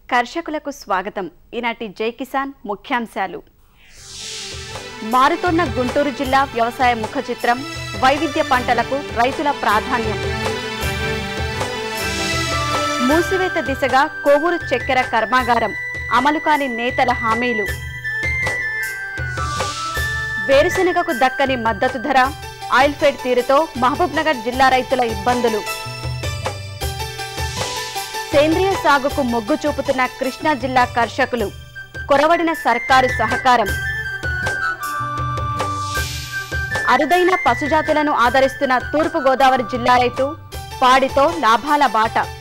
కర్షకులకు స్వాగతం ఈనాటి జై కిసాన్ ముఖ్యాంశాలు మారుతోన్న గుంటూరు జిల్లా వ్యవసాయ ముఖ చిత్రం వైవిధ్య పంటలకు రైతుల ప్రాధాన్యం మూసివేత దిశగా కోవూరు చక్కెర కర్మాగారం అమలు కాని నేతల హామీలు వేరుశెనగకు దక్కని మద్దతు ధర ఆయిల్ఫెడ్ తీరుతో మహబూబ్నగర్ జిల్లా రైతుల ఇబ్బందులు సేంద్రియ సాగుకు మొగ్గు చూపుతున్న కృష్ణా జిల్లా కర్షకులు కొరవడిన సర్కారు సహకారం అరుదైన పశుజాతులను ఆదరిస్తున్న తూర్పు గోదావరి జిల్లా రైతు పాడితో లాభాల బాట